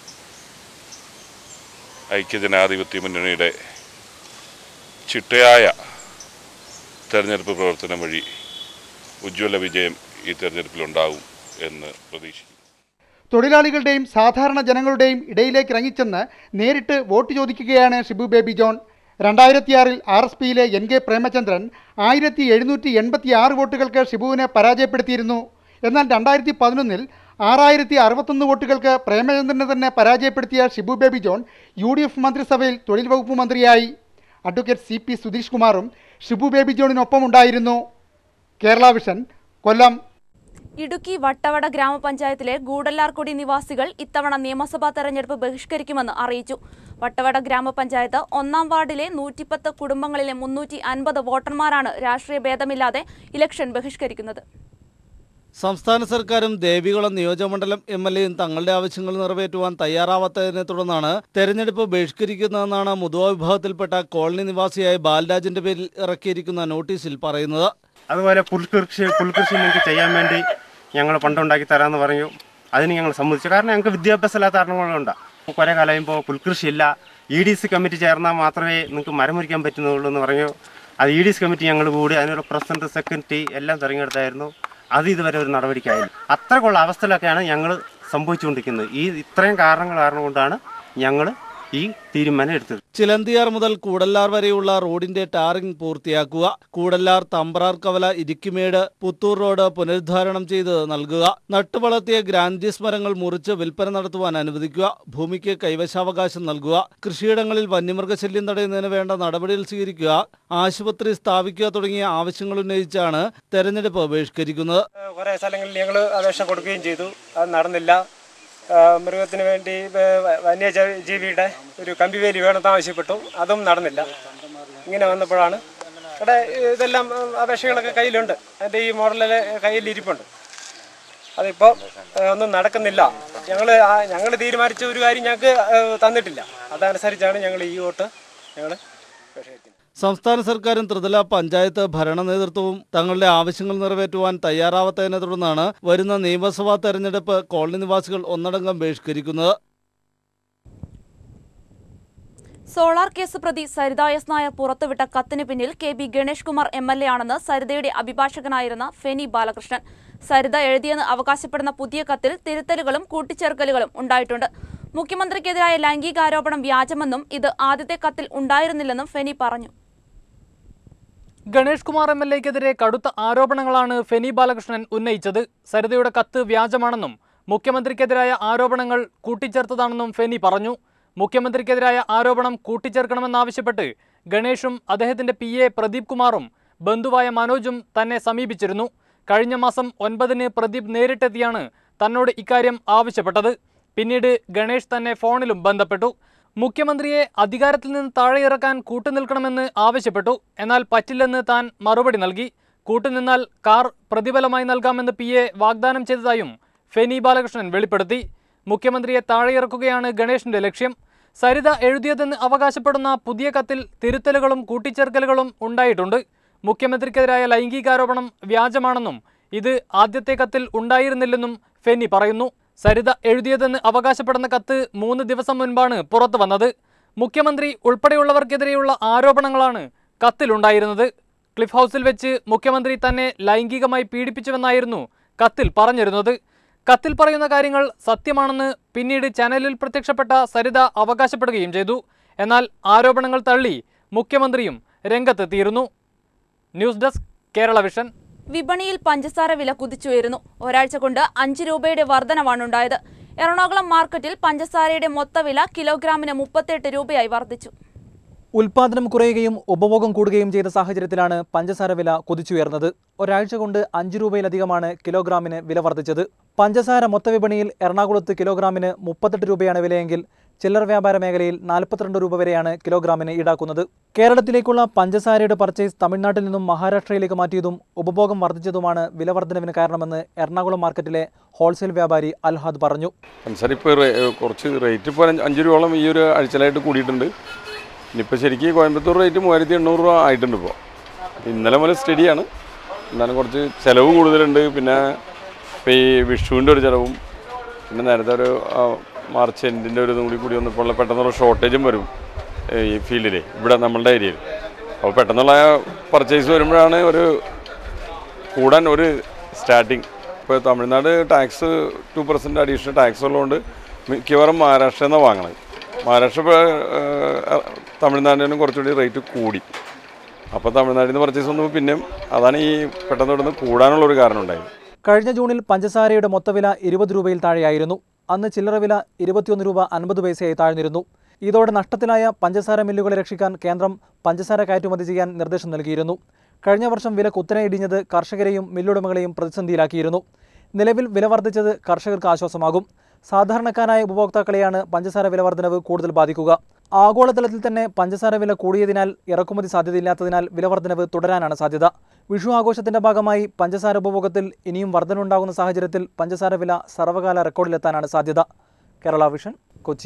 ഐക്യജനാധിപത്യ മുന്നണിയുടെ ചിട്ടയായ തെരഞ്ഞെടുപ്പ് പ്രവർത്തനം വഴി ഉജ്ജ്വല വിജയം ഈ തെരഞ്ഞെടുപ്പിലുണ്ടാവും എന്ന് പ്രതീക്ഷിക്കുന്നു തൊഴിലാളികളുടെയും സാധാരണ ജനങ്ങളുടെയും ഇടയിലേക്ക് ഇറങ്ങിച്ചെന്ന് നേരിട്ട് വോട്ട് ചോദിക്കുകയാണ് ഷിബു ബേബി ജോൺ രണ്ടായിരത്തിയാറിൽ ആർ എസ് പിയിലെ എൻ കെ പ്രേമചന്ദ്രൻ ആയിരത്തി എഴുന്നൂറ്റി എൺപത്തി ആറ് വോട്ടുകൾക്ക് ഷിബുവിനെ പരാജയപ്പെടുത്തിയിരുന്നു എന്നാൽ രണ്ടായിരത്തി പതിനൊന്നിൽ ആറായിരത്തി അറുപത്തൊന്ന് വോട്ടുകൾക്ക് പ്രേമചന്ദ്രനെ തന്നെ പരാജയപ്പെടുത്തിയ Shibu Baby John U D F മന്ത്രിസഭയിൽ തൊഴിൽ വകുപ്പ് മന്ത്രിയായി അഡ്വക്കേറ്റ് സി പി സുധീഷ് കുമാറും ഷിബു ബേബി ജോണിനൊപ്പം ഉണ്ടായിരുന്നു കേരള വിഷൻ കൊല്ലം ഇടുക്കി വട്ടവട ഗ്രാമപഞ്ചായത്തിലെ ഗൂഡല്ലാർകുടി നിവാസികൾ ഇത്തവണ നിയമസഭാ തെരഞ്ഞെടുപ്പ് ബഹിഷ്കരിക്കുമെന്ന് അറിയിച്ചു വട്ടവട ഗ്രാമപഞ്ചായത്ത് ഒന്നാം വാർഡിലെ നൂറ്റിപ്പത്ത് കുടുംബങ്ങളിലെ മുന്നൂറ്റി അൻപത് വോട്ടർമാരാണ് രാഷ്ട്രീയ ഭേദമില്ലാതെ ഇലക്ഷൻ ബഹിഷ്കരിക്കുന്നത് സംസ്ഥാന സർക്കാരും ദേവികുളം നിയോജകമണ്ഡലം എം എൽ എയും തങ്ങളുടെ ആവശ്യങ്ങൾ നിറവേറ്റുവാൻ തയ്യാറാവാത്തതിനെ തുടർന്നാണ് തെരഞ്ഞെടുപ്പ് ബഹിഷ്കരിക്കുന്നതെന്നാണ് മുതുവ വിഭാഗത്തിൽപ്പെട്ട കോളനി നിവാസിയായ ബാലരാജിന്റെ പേരിൽ ഇറക്കിയിരിക്കുന്ന നോട്ടീസിൽ പറയുന്നത് അതുപോലെ പുൽകൃഷി പുൽകൃഷി നിങ്ങൾക്ക് ചെയ്യാൻ വേണ്ടി ഞങ്ങൾ പണ്ടുണ്ടാക്കി തരാമെന്ന് പറഞ്ഞു അതിന് ഞങ്ങൾ സമ്മതിച്ചു കാരണം ഞങ്ങൾക്ക് വിദ്യാഭ്യാസം ഇല്ലാത്ത കാരണങ്ങളുണ്ട് കുറേ കാലം കഴിയുമ്പോൾ പുൽകൃഷിയില്ല ഇ ഡി സി കമ്മിറ്റി ചേർന്നാൽ മാത്രമേ നിങ്ങൾക്ക് മരം മുറിക്കാൻ പറ്റുന്നുള്ളൂ എന്ന് പറഞ്ഞു അത് ഇ ഡി സി കമ്മിറ്റി ഞങ്ങൾ കൂടി അതിനൊരു പ്രസിഡന്റ് സെക്രട്ടറി എല്ലാം തിരഞ്ഞെടുത്തായിരുന്നു അത് ഇതുവരെ ഒരു നടപടിക്കായില്ല അത്രക്കുള്ള അവസ്ഥയിലൊക്കെയാണ് ഞങ്ങൾ സംഭവിച്ചുകൊണ്ടിരിക്കുന്നത് ഈ ഇത്രയും കാരണങ്ങൾ കാരണം കൊണ്ടാണ് ഞങ്ങൾ ഈ തീരുമാനം എടുത്തത് ചിലന്തിയാർ മുതൽ കൂടല്ലാർ വരെയുള്ള റോഡിന്റെ ടാറിംഗ് പൂർത്തിയാക്കുക കൂടല്ലാർ തമ്പ്രാർ കവല ഇരിക്കുമേട് പുത്തൂർ റോഡ് പുനരുദ്ധാരണം ചെയ്ത് നൽകുക നട്ടുവളർത്തിയ ഗ്രാൻഡീസ് മരങ്ങൾ മുറിച്ച് വിൽപ്പന നടത്തുവാൻ അനുവദിക്കുക ഭൂമിക്ക് കൈവശാവകാശം നൽകുക കൃഷിയിടങ്ങളിൽ വന്യമൃഗശല്യം തടയുന്നതിന് വേണ്ട നടപടികൾ സ്വീകരിക്കുക ആശുപത്രി സ്ഥാപിക്കുക തുടങ്ങിയ ആവശ്യങ്ങൾ ഉന്നയിച്ചാണ് തെരഞ്ഞെടുപ്പ് ബഹിഷ്കരിക്കുന്നത് കുറേ സ്ഥലങ്ങളിൽ ഞങ്ങൾ അപേക്ഷ കൊടുക്കുകയും ചെയ്തു അത് നടന്നില്ല ആ, മൃഗത്തിന് വേണ്ടി വ- വ- വന്യജീവിയുടെ ഒരു കമ്പിവേലി വേണമെന്ന് ആവശ്യപ്പെട്ടു അതും നടന്നില്ല ഇങ്ങനെ വന്നപ്പോഴാണ് ഇവിടെ ഇതെല്ലാം ആ, അപേക്ഷകളൊക്കെ കയ്യിലുണ്ട് അതിൻ്റെ ഈ മോഡലിൽ കയ്യിൽ ഇരിപ്പുണ്ട് അതിപ്പോൾ ഒന്നും നടക്കുന്നില്ല ഞങ്ങൾ ഞങ്ങൾ തീരുമാനിച്ച ഒരു കാര്യം ഞങ്ങൾക്ക് തന്നിട്ടില്ല അതനുസരിച്ചാണ് ഞങ്ങൾ ഈ വോട്ട് ഞങ്ങൾ സംസ്ഥാന സർക്കാരും ത്രിതല പഞ്ചായത്ത് ഭരണ നേതൃത്വവും തങ്ങളുടെ ആവശ്യങ്ങൾ നിറവേറ്റുവാൻ തയ്യാറാവാത്തതിനെ തുടർന്നാണ് വരുന്ന നിയമസഭാ തെരഞ്ഞെടുപ്പ് കോളനി നിവാസികൾ ഒന്നടങ്കം ബഹിഷ്കരിക്കുന്നത് സോളാർ കേസ് പ്രതി സരിത എസ് നായർ പുറത്തുവിട്ട കത്തിന് പിന്നിൽ K B Ganesh Kumar M L A ആണെന്ന് സരിതയുടെ അഭിഭാഷകനായിരുന്ന ഫെനി ബാലകൃഷ്ണൻ സരിത എഴുതിയെന്ന് അവകാശപ്പെടുന്ന പുതിയ കത്തിൽ തിരുത്തലുകളും കൂട്ടിച്ചേർക്കലുകളും ഉണ്ടായിട്ടുണ്ട് മുഖ്യമന്ത്രിക്കെതിരായ ലൈംഗികാരോപണം വ്യാജമെന്നും ഇത് ആദ്യത്തെ കത്തിൽ ഉണ്ടായിരുന്നില്ലെന്നും ഫെനി പറഞ്ഞു ഗണേഷ് കുമാർ എം എൽ എക്കെതിരെ കടുത്ത ആരോപണങ്ങളാണ് ഫെനി ബാലകൃഷ്ണൻ ഉന്നയിച്ചത് സരിതയുടെ കത്ത് വ്യാജമാണെന്നും മുഖ്യമന്ത്രിക്കെതിരായ ആരോപണങ്ങൾ കൂട്ടിച്ചേർത്തതാണെന്നും ഫെനി പറഞ്ഞു മുഖ്യമന്ത്രിക്കെതിരായ ആരോപണം കൂട്ടിച്ചേർക്കണമെന്നാവശ്യപ്പെട്ട് ഗണേഷും അദ്ദേഹത്തിന്റെ പി എ പ്രദീപ് കുമാറും ബന്ധുവായ മനോജും തന്നെ സമീപിച്ചിരുന്നു കഴിഞ്ഞ മാസം ഒൻപതിന് പ്രദീപ് നേരിട്ടെത്തിയാണ് തന്നോട് ഇക്കാര്യം ആവശ്യപ്പെട്ടത് പിന്നീട് ഗണേഷ് തന്നെ ഫോണിലും ബന്ധപ്പെട്ടു മുഖ്യമന്ത്രിയെ അധികാരത്തിൽ നിന്ന് താഴെ ഇറക്കാൻ കൂട്ടുനിൽക്കണമെന്ന് ആവശ്യപ്പെട്ടു എന്നാൽ പറ്റില്ലെന്ന് താൻ മറുപടി നൽകി കൂട്ടുനിന്നാൽ കാർ പ്രതിഫലമായി നൽകാമെന്ന് പി എ വാഗ്ദാനം ചെയ്തതായും ഫെനി ബാലകൃഷ്ണൻ വെളിപ്പെടുത്തി മുഖ്യമന്ത്രിയെ താഴെ ഇറക്കുകയാണ് ഗണേഷിന്റെ ലക്ഷ്യം സരിത എഴുതിയതെന്ന് അവകാശപ്പെടുന്ന പുതിയ കത്തിൽ തിരുത്തലുകളും കൂട്ടിച്ചേർക്കലുകളും ഉണ്ടായിട്ടുണ്ട് മുഖ്യമന്ത്രിക്കെതിരായ ലൈംഗികാരോപണം വ്യാജമാണെന്നും ഇത് ആദ്യത്തെ കത്തിൽ ഉണ്ടായിരുന്നില്ലെന്നും ഫെന്നി പറയുന്നു സരിത എഴുതിയതെന്ന് അവകാശപ്പെടുന്ന കത്ത് മൂന്ന് ദിവസം മുൻപാണ് പുറത്തു വന്നത് മുഖ്യമന്ത്രി ഉൾപ്പെടെയുള്ളവർക്കെതിരെയുള്ള ആരോപണങ്ങളാണ് കത്തിലുണ്ടായിരുന്നത് ക്ലിഫ് ഹൗസിൽ വെച്ച് മുഖ്യമന്ത്രി തന്നെ ലൈംഗികമായി പീഡിപ്പിച്ചുവെന്നായിരുന്നു കത്തിൽ പറഞ്ഞിരുന്നത് കത്തിൽ പറയുന്ന കാര്യങ്ങൾ സത്യമാണെന്ന് പിന്നീട് ചാനലിൽ പ്രത്യക്ഷപ്പെട്ട സരിത അവകാശപ്പെടുകയും ചെയ്തു എന്നാൽ ആരോപണങ്ങൾ തള്ളി മുഖ്യമന്ത്രിയും രംഗത്തെത്തിയിരുന്നു ന്യൂസ് ഡെസ്ക് കേരള വിഷൻ വിപണിയിൽ പഞ്ചസാര വില കുതിച്ചുയരുന്നു ഒരാഴ്ച കൊണ്ട് അഞ്ച് രൂപയുടെ വർധനവാണുണ്ടായത് എറണാകുളം മാർക്കറ്റിൽ പഞ്ചസാരയുടെ മൊത്തവില കിലോഗ്രാമിന് മുപ്പത്തെട്ട് രൂപയായി വർദ്ധിച്ചു ഉൽപാദനം കുറയുകയും ഉപഭോഗം കൂടുകയും ചെയ്ത സാഹചര്യത്തിലാണ് പഞ്ചസാര വില കുതിച്ചുയർന്നത് ഒരാഴ്ച കൊണ്ട് അഞ്ച് രൂപയിലധികമാണ് കിലോഗ്രാമിന് വില വർദ്ധിച്ചത് പഞ്ചസാര മൊത്തവിപണിയിൽ എറണാകുളത്ത് കിലോഗ്രാമിന് മുപ്പത്തെട്ട് രൂപയാണ് വിലയെങ്കിൽ ചില്ലറ വ്യാപാര മേഖലയിൽ നാൽപ്പത്തിരണ്ട് രൂപ വരെയാണ് കിലോഗ്രാമിന് ഈടാക്കുന്നത് കേരളത്തിലേക്കുള്ള പഞ്ചസാരയുടെ പർച്ചേസ് തമിഴ്നാട്ടിൽ നിന്നും മഹാരാഷ്ട്രയിലേക്ക് മാറ്റിയതും ഉപഭോഗം വർദ്ധിച്ചതുമാണ് വില വർധനവിന് കാരണമെന്ന് എറണാകുളം മാർക്കറ്റിലെ ഹോൾസെയിൽ വ്യാപാരി അൽഹാദ് പറഞ്ഞു പഞ്ചസാര ഇപ്പോൾ കുറച്ച് റേറ്റ് ഇപ്പോൾ അഞ്ച് അഞ്ച് രൂപയോളം ഈ ഒരു ആഴ്ചയിലായിട്ട് കൂടിയിട്ടുണ്ട് ഇനിയിപ്പോൾ ശരിക്കും കോയമ്പത്തൂർ റേറ്റ് മൂവായിരത്തി എണ്ണൂറ് രൂപ ആയിട്ടുണ്ട് ഇപ്പോൾ ഇന്നലെ മുതൽ സ്റ്റഡിയാണ് എന്നാലും കുറച്ച് ചിലവ് കൂടുതലുണ്ട് പിന്നെ ഇപ്പോൾ ഈ വിഷുവിൻ്റെ ഒരു ചിലവും പിന്നെ നേരത്തെ ഒരു ആ, മാർച്ച് എൻഡിൻ്റെ ഒരു ഇതും കൂടി കൂടി വന്നപ്പോൾ ഉള്ള പെട്ടെന്നുള്ള ഷോർട്ടേജും വരും ഏ, ഈ ഫീൽഡിൽ ഇവിടെ നമ്മളുടെ ഏരിയയിൽ അപ്പോൾ പെട്ടെന്നുള്ള പർച്ചേസ് വരുമ്പോഴാണ് ഒരു കൂടാൻ ഒരു സ്റ്റാർട്ടിങ് ഇപ്പോൾ Tamil Nadu tax two percent additional tax ഉള്ളതുകൊണ്ട് മിക്കവാറും മഹാരാഷ്ട്രയിൽ നിന്നാണ് വാങ്ങണത് മഹാരാഷ്ട്ര ഇപ്പോൾ തമിഴ്നാടിനും കുറച്ചുകൂടി റേറ്റ് കൂടി അപ്പോൾ തമിഴ്നാട്ടിൽ നിന്ന് പർച്ചേസ് വന്നപ്പോൾ പിന്നെയും അതാണ് ഈ പെട്ടെന്ന് പെട്ടെന്ന് കൂടാനുള്ള ഒരു കാരണം ഉണ്ടായത് കഴിഞ്ഞ ജൂണിൽ പഞ്ചസാരയുടെ മൊത്തവില ഇരുപത് രൂപയിൽ താഴെയായിരുന്നു അന്ന് ചില്ലറ വില ഇരുപത്തിയൊന്ന് രൂപ അൻപത് പൈസയായി താഴ്ന്നിരുന്നു ഇതോടെ നഷ്ടത്തിലായ പഞ്ചസാര മില്ലുകളെ രക്ഷിക്കാൻ കേന്ദ്രം പഞ്ചസാര കയറ്റുമതി ചെയ്യാൻ നിർദ്ദേശം നൽകിയിരുന്നു കഴിഞ്ഞ വർഷം വില കുത്തനെ ഇടിഞ്ഞത് കർഷകരെയും മില്ലുടമകളെയും പ്രതിസന്ധിയിലാക്കിയിരുന്നു നിലവിൽ വില വർദ്ധിച്ചത് കർഷകർക്ക് ആശ്വാസമാകും സാധാരണക്കാരായ ഉപഭോക്താക്കളെയാണ് പഞ്ചസാര വില വർധനവ് കൂടുതൽ ബാധിക്കുക ആഗോളതലത്തിൽ തന്നെ പഞ്ചസാര വില കൂടിയതിനാൽ ഇറക്കുമതി സാധ്യതയില്ലാത്തതിനാൽ വില വർധനവ് തുടരാനാണ് സാധ്യത വിഷു ആഘോഷത്തിന്റെ ഭാഗമായി പഞ്ചസാര ഉപഭോഗത്തിൽ ഇനിയും വർധനയുണ്ടാകുന്ന സാഹചര്യത്തിൽ പഞ്ചസാര വില സർവകാല റെക്കോർഡിലെത്താനാണ് സാധ്യത കേരള വിഷൻ കൊച്ചി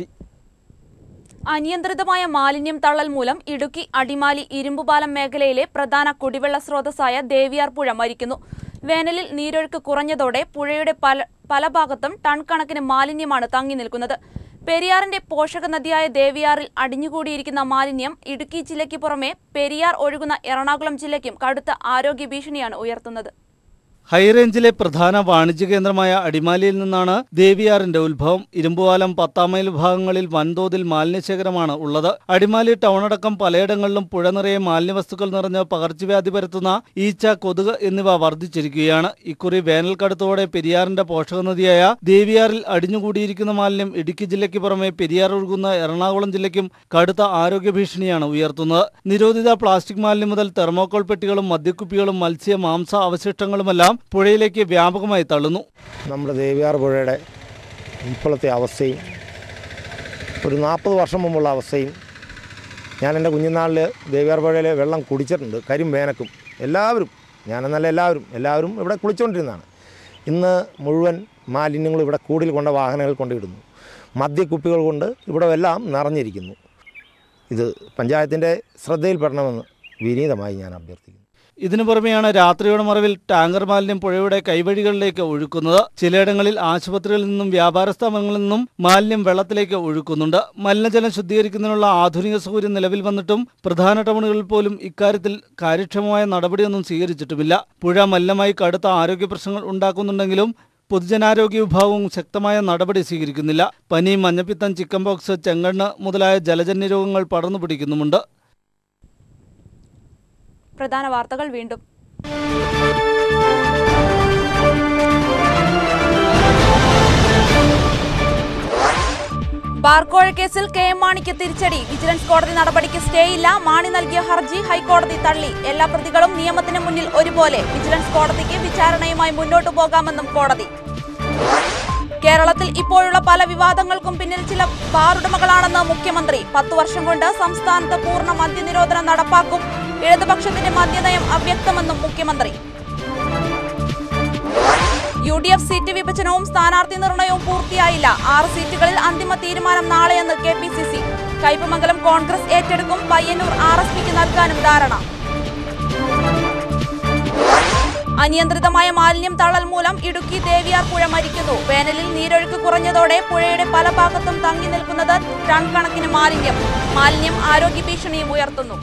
അനിയന്ത്രിതമായ മാലിന്യം തള്ളൽ മൂലം ഇടുക്കി അടിമാലി ഇരുമ്പുപാലം മേഖലയിലെ പ്രധാന കുടിവെള്ള സ്രോതസ്സായ ദേവിയാർ പുഴ മരിക്കുന്നു വേനലിൽ നീരൊഴുക്ക് കുറഞ്ഞതോടെ പുഴയുടെ പല പല ഭാഗത്തും ടൺ കണക്കിന് മാലിന്യമാണ് തങ്ങി നിൽക്കുന്നത് പെരിയാറിന്റെ പോഷക നദിയായ ദേവിയാറിൽ അടിഞ്ഞുകൂടിയിരിക്കുന്ന മാലിന്യം ഇടുക്കി ജില്ലയ്ക്ക് പുറമെ പെരിയാർ ഒഴുകുന്ന എറണാകുളം ജില്ലയ്ക്കും കടുത്ത ആരോഗ്യ ഭീഷണിയാണ് ഉയർത്തുന്നത് ഹൈറേഞ്ചിലെ പ്രധാന വാണിജ്യ കേന്ദ്രമായ അടിമാലിയിൽ നിന്നാണ് ദേവിയാറിന്റെ ഉത്ഭവം ഇരുമ്പുവാലം പത്താം മൈൽ ഭാഗങ്ങളിൽ വൻതോതിൽ മാലിന്യശേഖരമാണ് ഉള്ളത് അടിമാലി ടൗണടക്കം പലയിടങ്ങളിലും പുഴ നിറയെ മാലിന്യവസ്തുക്കൾ നിറഞ്ഞ് പകർച്ചവ്യാധി പരത്തുന്ന ഈച്ച കൊതുക് എന്നിവ വർദ്ധിച്ചിരിക്കുകയാണ് ഇക്കുറി വേനൽ കടുത്തോടെ പെരിയാറിന്റെ പോഷക നദിയായ ദേവിയാറിൽ അടിഞ്ഞുകൂടിയിരിക്കുന്ന മാലിന്യം ഇടുക്കി ജില്ലയ്ക്ക് പുറമെ പെരിയാർ ഒഴുകുന്ന എറണാകുളം ജില്ലയ്ക്കും കടുത്ത ആരോഗ്യ ഭീഷണിയാണ് ഉയർത്തുന്നത് നിരോധിത പ്ലാസ്റ്റിക് മാലിന്യം മുതൽ തെർമോക്കോൾ പെട്ടികളും മദ്യക്കുപ്പികളും മത്സ്യ മാംസ അവശിഷ്ടങ്ങളുമെല്ലാം പുഴയിലേക്ക് വ്യാപകമായി തള്ളുന്നു നമ്മുടെ ദേവിയാർ പുഴയുടെ ഇപ്പോഴത്തെ അവസ്ഥയും ഒരു നാൽപ്പത് വർഷം മുമ്പുള്ള അവസ്ഥയും ഞാൻ എൻ്റെ കുഞ്ഞുനാളിൽ ദേവിയാർപ്പുഴയിലെ വെള്ളം കുടിച്ചിട്ടുണ്ട് കരിം വേനക്കും എല്ലാവരും ഞാനെന്നല്ല എല്ലാവരും എല്ലാവരും ഇവിടെ കുളിച്ചുകൊണ്ടിരുന്നതാണ് ഇന്ന് മുഴുവൻ മാലിന്യങ്ങൾ ഇവിടെ കൂടുതൽ കൊണ്ട വാഹനങ്ങൾ കൊണ്ടിടുന്നു മദ്യക്കുപ്പികൾ കൊണ്ട് ഇവിടെ എല്ലാം നിറഞ്ഞിരിക്കുന്നു ഇത് പഞ്ചായത്തിൻ്റെ ശ്രദ്ധയിൽപ്പെടണമെന്ന് വിനീതമായി ഞാൻ അഭ്യർത്ഥിക്കുന്നു ഇതിനു പുറമെയാണ് രാത്രിയുടെ മറവിൽ ടാങ്കർ മാലിന്യം പുഴയുടെ കൈവഴികളിലേക്ക് ഒഴുക്കുന്നത് ചിലയിടങ്ങളിൽ ആശുപത്രികളിൽ നിന്നും വ്യാപാര സ്ഥാപനങ്ങളിൽ നിന്നും മാലിന്യം വെള്ളത്തിലേക്ക് ഒഴുക്കുന്നുണ്ട് മലിനജലം ശുദ്ധീകരിക്കുന്നതിനുള്ള ആധുനിക സൗകര്യം നിലവിൽ വന്നിട്ടും പ്രധാന ടൗണുകളിൽ പോലും ഇക്കാര്യത്തിൽ കാര്യക്ഷമമായ നടപടിയൊന്നും സ്വീകരിച്ചിട്ടുമില്ല പുഴ മലിനമായി കടുത്ത ആരോഗ്യ പ്രശ്നങ്ങൾ ഉണ്ടാക്കുന്നുണ്ടെങ്കിലും പൊതുജനാരോഗ്യ വിഭാഗവും ശക്തമായ നടപടി സ്വീകരിക്കുന്നില്ല പനി മഞ്ഞപ്പിത്തം ചിക്കൻ പോക്സ് ചെങ്കണ്ണ് മുതലായ ജലജന്യ രോഗങ്ങൾ പടർന്നു പിടിക്കുന്നുമുണ്ട് പ്രധാന വാർത്തകൾ വീണ്ടും ബാർക്കോഴ കേസിൽ കെ എം മാണിക്ക് തിരിച്ചടി വിജിലൻസ് കോടതി നടപടിക്ക് സ്റ്റേ ഇല്ല മാണി നൽകിയ ഹർജി ഹൈക്കോടതി തള്ളി എല്ലാ പ്രതികളും നിയമത്തിന് മുന്നിൽ ഒരുപോലെ വിജിലൻസ് കോടതിക്ക് വിചാരണയുമായി മുന്നോട്ടു പോകാമെന്നും കോടതി കേരളത്തിൽ ഇപ്പോഴുള്ള പല വിവാദങ്ങൾക്കും പിന്നിൽ ചില ബാറുടമകളാണെന്ന് മുഖ്യമന്ത്രി പത്തു വർഷം കൊണ്ട് സംസ്ഥാനത്ത് പൂർണ്ണ മദ്യനിരോധനം നടപ്പാക്കും ഇടതുപക്ഷത്തിന്റെ മദ്യനയം അവ്യക്തമെന്നും മുഖ്യമന്ത്രി യു ഡി എഫ് സീറ്റ് വിഭജനവും സ്ഥാനാർത്ഥി നിർണയവും പൂർത്തിയായില്ല ആറ് സീറ്റുകളിൽ അന്തിമ തീരുമാനം നാളെയെന്ന് K P C C Kaipamangalam Congress ഏറ്റെടുക്കും പയ്യന്നൂർ ആർ എസ് പിക്ക് നൽകാനും ധാരണ അനിയന്ത്രിതമായ മാലിന്യം തള്ളൽ മൂലം ഇടുക്കി ദേവിയാർ പുഴ മരിക്കുന്നു വേനലിൽ നീരൊഴുക്ക് കുറഞ്ഞതോടെ പുഴയുടെ പല ഭാഗത്തും തങ്ങി നിൽക്കുന്നത് ടൺ കണക്കിന് മാലിന്യം മാലിന്യം ആരോഗ്യ ഭീഷണിയും ഉയർത്തുന്നു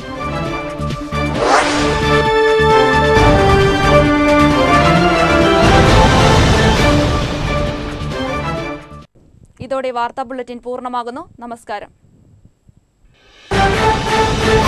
ഇതോടെ വാർത്താ ബുള്ളറ്റിൻ പൂർണ്ണമാകുന്നു നമസ്കാരം